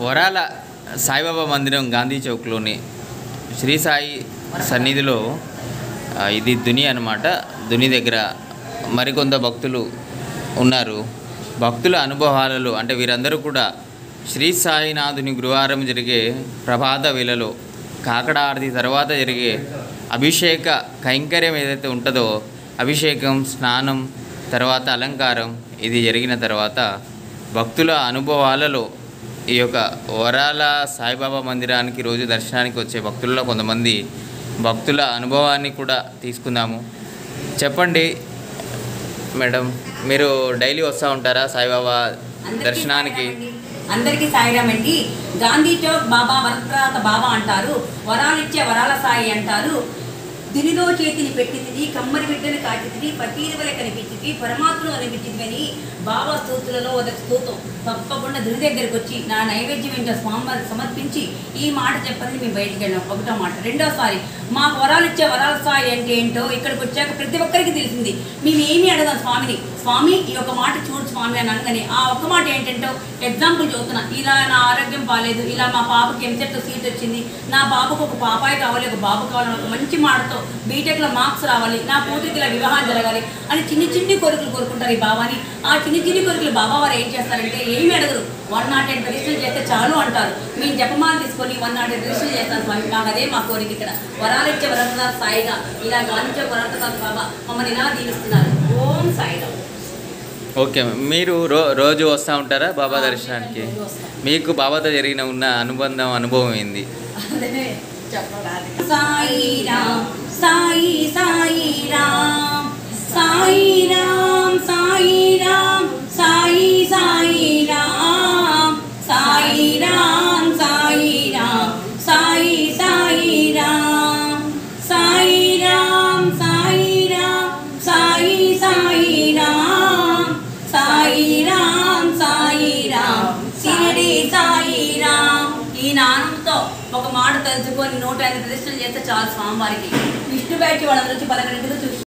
వరాల సాయిబాబా మందిరం గాంధీ చౌక్లోని శ్రీ సాయి సన్నిధిలో ఆ, ఇది దుని అనమాట దుని దగ్గర మరికొంత భక్తులు ఉన్నారు భక్తుల అనుభవాలలో అంటే వీరందరూ కూడా శ్రీ సాయినాథుని గురువారం జరిగే ప్రభాత వేళలో కాకడ ఆరతి తర్వాత జరిగే అభిషేక కైంకర్యం ఏదైతే ఉంటుందో అభిషేకం స్నానం తర్వాత అలంకారం ఇది జరిగిన తర్వాత భక్తుల అనుభవాలలో ఈ యొక్క వరాల సాయిబాబా మందిరానికి రోజు దర్శనానికి వచ్చే భక్తులలో కొంతమంది భక్తుల అనుభవాన్ని కూడా తీసుకుందాము చెప్పండి మేడం మీరు డైలీ వస్తూ ఉంటారా సాయిబాబా అందరికీ దర్శనానికి సాయిరామ్ అండి. అందరికీ సాయిరామ్ అండి గాంధీ చౌక్ బాబా వరప్రాత బాబా అంటారు వరాలిచ్చే వరాల సాయి అంటారు దినిలో చేతిని పెట్టింది కమ్మరి బిడ్డని కాచితిది పతీది వల్ల కనిపించింది పరమాత్మను అనిపించింది అని బాబా స్తోతులలో ఒక స్తోత్రం తప్పకుండా దిని దగ్గరికి వచ్చి నా నైవేద్యం ఏంటో స్వామివారికి సమర్పించి ఈ మాట చెప్పని మేము బయటికి వెళ్ళాం ఒకటో మాట రెండోసారి మాకు వరాలు ఇచ్చే వరాల సాయి అంటే ఏంటో ఇక్కడికి వచ్చాక ప్రతి ఒక్కరికి తెలిసింది మేము ఏమీ అడగాం స్వామిని స్వామి ఈ ఒక మాట చూడు స్వామి అని అనగానే ఆ ఒక్క మాట ఏంటంటే ఎగ్జాంపుల్ చదువుతున్నా ఇలా నా ఆరోగ్యం బాగాలేదు ఇలా మా పాపకి ఎంసెట్ సీట్ వచ్చింది నా బాబుకు ఒక పాపాయి కావాలి ఒక బాబు కావాలి ఒక మంచి మాటతో బీటెక్లో మార్క్స్ రావాలి నా కూతురికి ఇలా వివాహం జరగాలి అని చిన్ని చిన్ని కోరికలు కోరుకుంటారు ఈ బాబాని ఆ చిన్ని చిన్ని కోరికలు బాబా వారు ఏం చేస్తారంటే ఏమి అడగరు వన్ నాట్ ఎయిట్ రిజిస్టర్ చేస్తే చాలు అంటారు మేము జపమాల తీసుకొని వన్ నాట్ ఎయిట్ రిజిస్టర్ చేస్తాను స్వామి మాకు అదే మా కోరిక ఇక్కడ వరాలు ఇచ్చే వరద సాయిగా ఇలా గాలించే వరద బాబా మమ్మల్ని ఇలా దీవిస్తున్నారు ఓం సాయిగా ఓకే మీరు రో రోజు వస్తూ ఉంటారా బాబా దర్శనానికి మీకు బాబాతో జరిగిన ఉన్న అనుబంధం అనుభవం ఏంది సాయి రామ్ సాయి సాయి రామ్ సాయి రామ్ సాయి రామ్ సాయి సాయి రామ్ సాయి రామ్ సాయి రామ్ సాయి సాయి రామ్ సాయి రామ్ సాయి రామ్ సాయి సాయి రామ్ సాయి రామ్ సాయి రామ్ షిరిడి సాయి రామ్ ఈ నానంతో ఒక మాట తలుచుకొని నూట ఐదు ప్రదర్శనలు చేస్తే చాలు స్వామివారికి విష్ణు బ్యాటి వాళ్ళందరూ వచ్చి పలకరింటిగా చూసి